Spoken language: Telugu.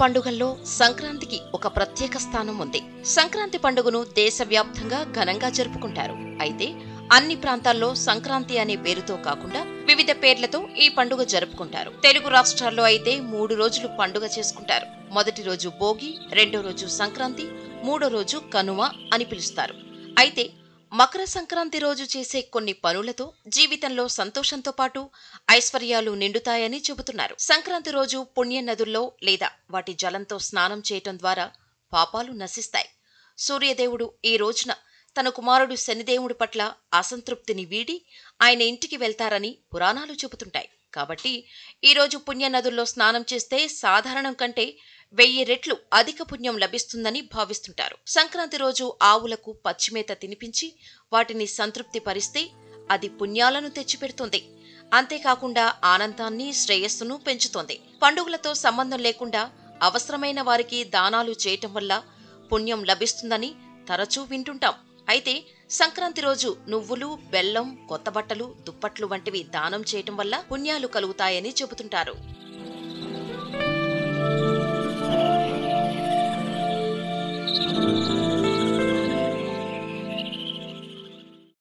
పండుగల్లో సంక్రాంతికి ఒక ప్రత్యేక స్థానం ఉంది సంక్రాంతి పండుగను దేశవ్యాప్తంగా ఘనంగా జరుపుకుంటారు అయితే అన్ని ప్రాంతాల్లో సంక్రాంతి అనే పేరుతో కాకుండా వివిధ పేర్లతో ఈ పండుగ జరుపుకుంటారు తెలుగు రాష్ట్రాల్లో అయితే మూడు రోజులు పండుగ చేసుకుంటారు మొదటి రోజు భోగి రెండో రోజు సంక్రాంతి మూడో రోజు కనుమ అని పిలుస్తారు అయితే మకర సంక్రాంతి రోజు చేసే కొన్ని పనులతో జీవితంలో సంతోషంతో పాటు ఐశ్వర్యాలు నిండుతాయని చెబుతున్నారు సంక్రాంతి రోజు పుణ్య నదుల్లో లేదా వాటి జలంతో స్నానం చేయటం ద్వారా పాపాలు నశిస్తాయి సూర్యదేవుడు ఈ రోజున తన కుమారుడు శనిదేవుడి పట్ల అసంతృప్తిని వీడి ఆయన ఇంటికి వెళ్తారని పురాణాలు చెబుతుంటాయి కాబట్టి ఈ రోజు పుణ్య నదుల్లో స్నానం చేస్తే సాధారణం కంటే వెయ్యి రెట్లు అధిక పుణ్యం లభిస్తుందని భావిస్తుంటారు సంక్రాంతి రోజు ఆవులకు పచ్చిమేత తినిపించి వాటిని సంతృప్తి పరిస్తే అది పుణ్యాలను తెచ్చిపెడుతుంది అంతేకాకుండా ఆనందాన్ని శ్రేయస్సును పెంచుతోంది పండుగలతో సంబంధం లేకుండా అవసరమైన వారికి దానాలు చేయటం వల్ల పుణ్యం లభిస్తుందని తరచూ వింటుంటాం అయితే సంక్రాంతి రోజు నువ్వులు బెల్లం కొత్త బట్టలు దుప్పట్లు వంటివి దానం చేయటం వల్ల పుణ్యాలు కలుగుతాయని చెబుతుంటారు